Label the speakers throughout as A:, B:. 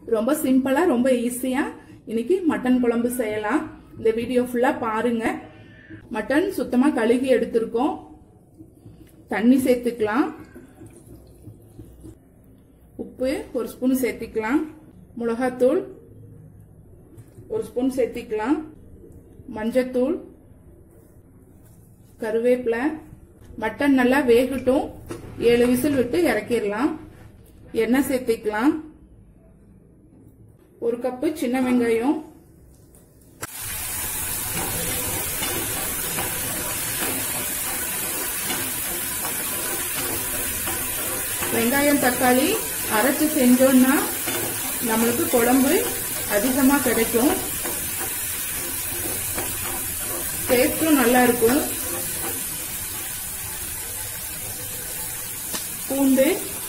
A: ரொம்ப சிம்பிளா ரொம்ப ஈஸியா இன்னைக்கு மட்டன் குழம்பு செய்யலாம் இந்த வீடியோ ஃபுல்லா பாருங்க மட்டன் சுத்தமா கழுகி எடுத்திருக்கோம் தண்ணி சேர்த்துக்கலாம் உப்பு ஒரு ஸ்பூன் சேர்த்திக்கலாம் மிளகாத்தூள் ஒரு ஸ்பூன் சேர்த்திக்கலாம் மஞ்சத்தூள் கருவேப்பிலை மட்டன் நல்லா வேகட்டும் ஏழு விசில் விட்டு இறக்கிடலாம் எண்ணெய் சேர்த்திக்கலாம் ஒரு கப்பு சின்ன வெங்காயம் வெங்காயம் தக்காளி அரைச்சு செஞ்சோம்னா நம்மளுக்கு குழம்பு அதிகமா கிடைக்கும் டேஸ்டும் நல்லா இருக்கும் பூண்டு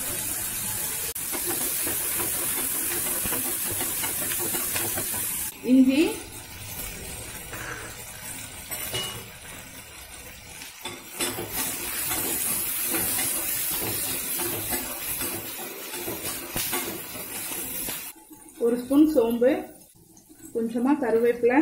A: இஞ்சி ஒரு ஸ்பூன் சோம்பு கொஞ்சமா கருவேப்பிலை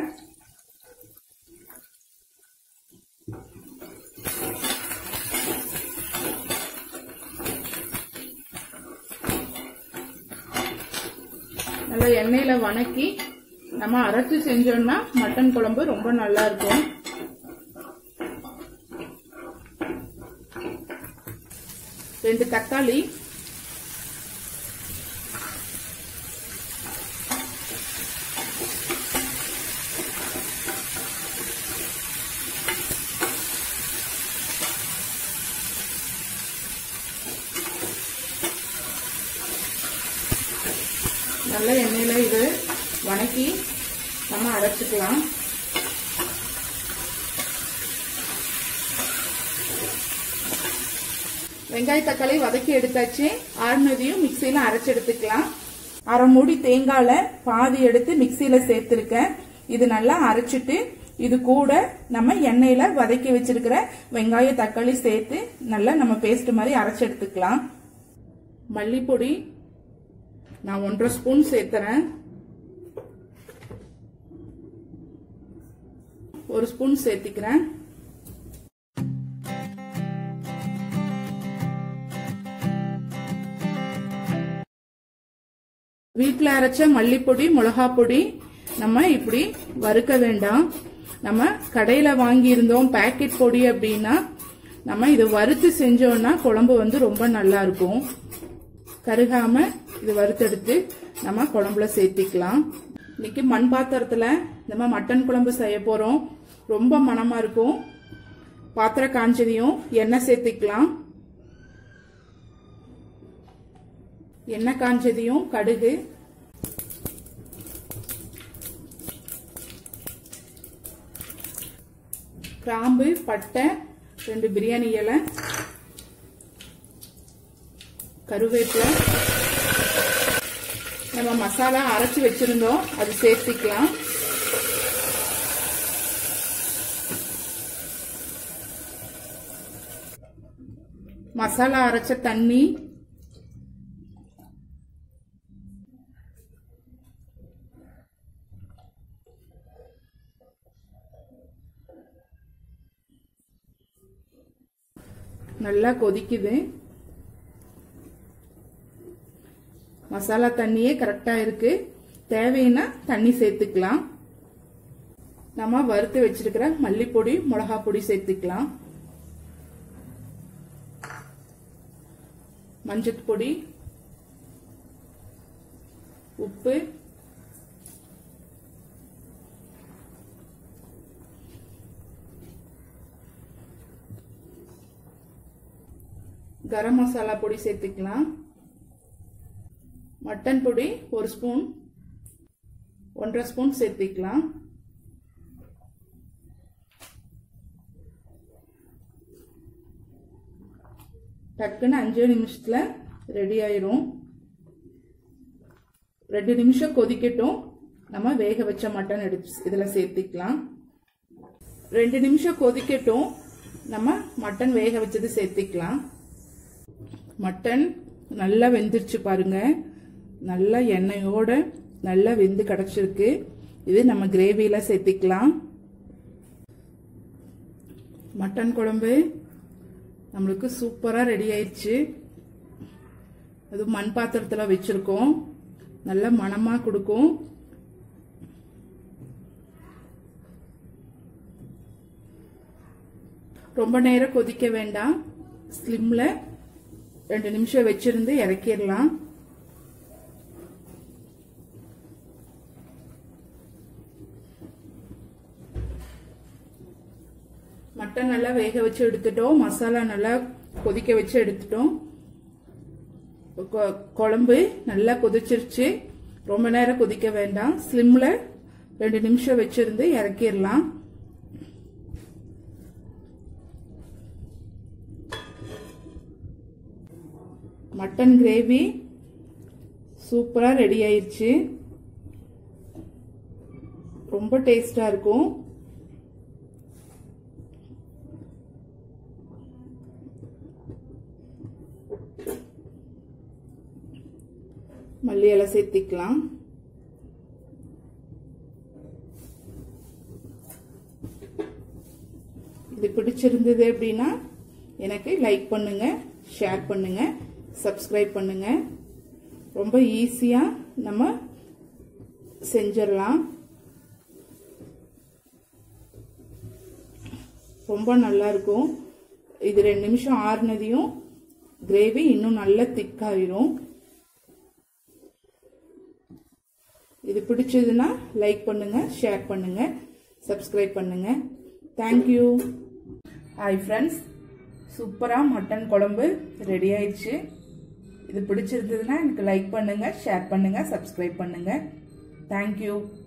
A: நல்லா எண்ணெயில வணக்கி நம்ம அரைச்சு செஞ்சோம்னா மட்டன் குழம்பு ரொம்ப நல்லா இருக்கும் ரெண்டு தக்காளி நல்ல எண்ணெயில இது வணக்கி நம்ம அரைச்சிக்கலாம் வெங்காய தக்காளி வதக்கி எடுத்தாச்சு ஆறுனதையும் மிக்சியில அரைச்சு எடுத்துக்கலாம் அரை மூடி தேங்காயில பாதி எடுத்து மிக்சியில சேர்த்திருக்கேன் இது நல்லா அரைச்சிட்டு இது கூட நம்ம எண்ணெயில வதக்கி வச்சிருக்கிற வெங்காய தக்காளி சேர்த்து நல்லா நம்ம பேஸ்ட் மாதிரி அரைச்சு எடுத்துக்கலாம் மல்லிப்பொடி நான் ஒன்றரை ஸ்பூன் சேர்த்துறேன் ஒரு ஸ்பூன் சேர்த்திக்கிறேன் வீட்டில் அரைச்ச மல்லிப்பொடி மிளகா பொடி நம்ம இப்படி வறுக்க வேண்டாம் நம்ம கடையில வாங்கி இருந்தோம் பேக்கெட் பொடி அப்படின்னா நம்ம இது வறுத்து செஞ்சோம்னா குழம்பு வந்து ரொம்ப நல்லா இருக்கும் கருகாம இது வறுத்தெடுத்து நம்ம குழம்புல சேர்த்திக்கலாம் இன்னைக்கு மண் பாத்திரத்துல நம்ம மட்டன் குழம்பு செய்ய போறோம் ரொம்ப மனமா இருக்கும் பாத்திரம் காஞ்சதையும் எண்ணெய் சேர்த்திக்கலாம் எண்ணெய் காஞ்சதையும் கடுகு கிராம்பு பட்டை ரெண்டு பிரியாணி இலை கருவேப்பிலை நம்ம மசாலா அரைச்சி வச்சிருந்தோம் அது சேர்த்துக்கலாம் மசாலா அரைச்ச தண்ணி நல்லா கொதிக்குது மசாலா தண்ணியே கரெக்டா இருக்கு தேவைன்னா தண்ணி சேர்த்துக்கலாம் நம்ம வறுத்து வச்சிருக்கிற மல்லிப்பொடி மிளகா பொடி சேர்த்துக்கலாம் மஞ்சள் பொடி உப்பு கரம் மசாலா பொடி சேர்த்துக்கலாம் மட்டன் பொடி ஒரு ஸ்பூன் ஒன்றரை ஸ்பூன் சேர்த்துக்கலாம் டக்குன்னு அஞ்சு நிமிஷத்துல ரெடி ஆயிரும் ரெண்டு நிமிஷம் கொதிக்கட்டும் நம்ம வேக வச்ச மட்டன் எடுத்து இதுல சேர்த்துக்கலாம் ரெண்டு நிமிஷம் கொதிக்கட்டும் நம்ம மட்டன் வேக வச்சது சேர்த்துக்கலாம் மட்டன் நல்லா வெந்துருச்சு பாருங்க நல்லா எண்ணெயோட நல்லா வெந்து கிடச்சிருக்கு இது நம்ம கிரேவியில் சேர்த்திக்கலாம் மட்டன் குழம்பு நம்மளுக்கு சூப்பராக ரெடி ஆயிடுச்சு அது மண் பாத்திரத்தில் வச்சுருக்கோம் நல்ல மணமாக கொடுக்கும் ரொம்ப நேரம் கொதிக்க வேண்டாம் ஸ்லிம்ல ரெண்டு நிமிஷம் வச்சிருந்து இறக்கிடலாம் மட்டன் நல்லா வேக வச்சு எடுத்துட்டோம் மசாலா நல்லா கொதிக்க வச்சு எடுத்துட்டோம் கொ- குழம்பு நல்லா கொதிச்சிருச்சு ரொம்ப நேரம் கொதிக்க வேண்டாம் ஸ்லிம்ல ரெண்டு நிமிஷம் வச்சிருந்து இறக்கிடலாம் மட்டன் கிரேவி சூப்பராக ரெடி ஆயிருச்சு ரொம்ப டேஸ்டாக இருக்கும் மல்லி இலை சேர்த்திக்கலாம் இது பிடிச்சிருந்தது அப்படின்னா எனக்கு லைக் பண்ணுங்க ஷேர் பண்ணுங்க சப்ஸ்கிரைப் பண்ணுங்க ரொம்ப ஈஸியாக நம்ம செஞ்சிடலாம் ரொம்ப நல்லா இருக்கும் இது ரெண்டு நிமிஷம் ஆறுனதையும் கிரேவி இன்னும் நல்லா திக்காயிரும் இது பிடிச்சதுன்னா லைக் பண்ணுங்க ஷேர் பண்ணுங்க சப்ஸ்கிரைப் பண்ணுங்க தேங்க்யூ ஹாய் ஃப்ரெண்ட்ஸ் சூப்பராக மட்டன் குழம்பு ரெடி ஆயிடுச்சு இது பிடிச்சிருந்ததுன்னா எனக்கு லைக் பண்ணுங்க ஷேர் பண்ணுங்க சப்ஸ்கிரைப் பண்ணுங்க தேங்க்யூ